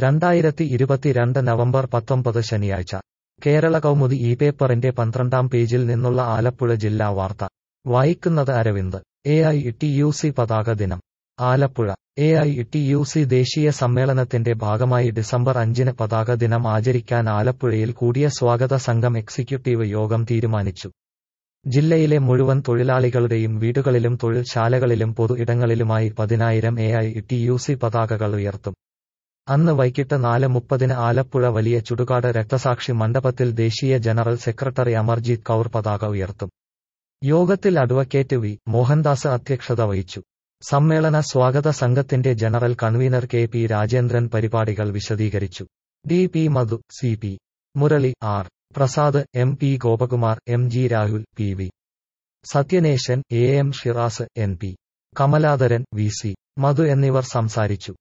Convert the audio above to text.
രണ്ടായിരത്തി ഇരുപത്തിരണ്ട് നവംബർ പത്തൊമ്പത് ശനിയാഴ്ച കേരള കൗമുദി ഈ പേപ്പറിന്റെ പന്ത്രണ്ടാം പേജിൽ നിന്നുള്ള ആലപ്പുഴ ജില്ലാ വാർത്ത വായിക്കുന്നത് Aravind A I T U C പതാക ദിനം Alappuzha A I T U C ദേശീയ സമ്മേളനത്തിന്റെ ഭാഗമായി ഡിസംബർ അഞ്ചിന് പതാക ദിനം ആചരിക്കാൻ ആലപ്പുഴയിൽ കൂടിയ സ്വാഗത സംഘം എക്സിക്യൂട്ടീവ് യോഗം തീരുമാനിച്ചു ജില്ലയിലെ മുഴുവൻ തൊഴിലാളികളുടെയും വീടുകളിലും തൊഴിൽശാലകളിലും പൊതു ഇടങ്ങളിലുമായി പതിനായിരം A I T U C പതാകകൾ ഉയർത്തും അന്ന് വൈകിട്ട് നാല് മുപ്പതിന് ആലപ്പുഴ വലിയ ചുടുകാട് രക്തസാക്ഷി മണ്ഡപത്തിൽ ദേശീയ ജനറൽ സെക്രട്ടറി അമർജീത് കൌർ പതാക ഉയർത്തും യോഗത്തിൽ അഡ്വക്കേറ്റ് വി മോഹൻദാസ് അധ്യക്ഷത വഹിച്ചു സമ്മേളന സ്വാഗത സംഘത്തിന്റെ general convener K P Rajendran പരിപാടികൾ വിശദീകരിച്ചു D P Madhu C P Murali R Prasad M P Gopakumar M G Rahul P V Sathyanesan A M Shiras N P Kamaladharan V C Madhu എന്നിവർ സംസാരിച്ചു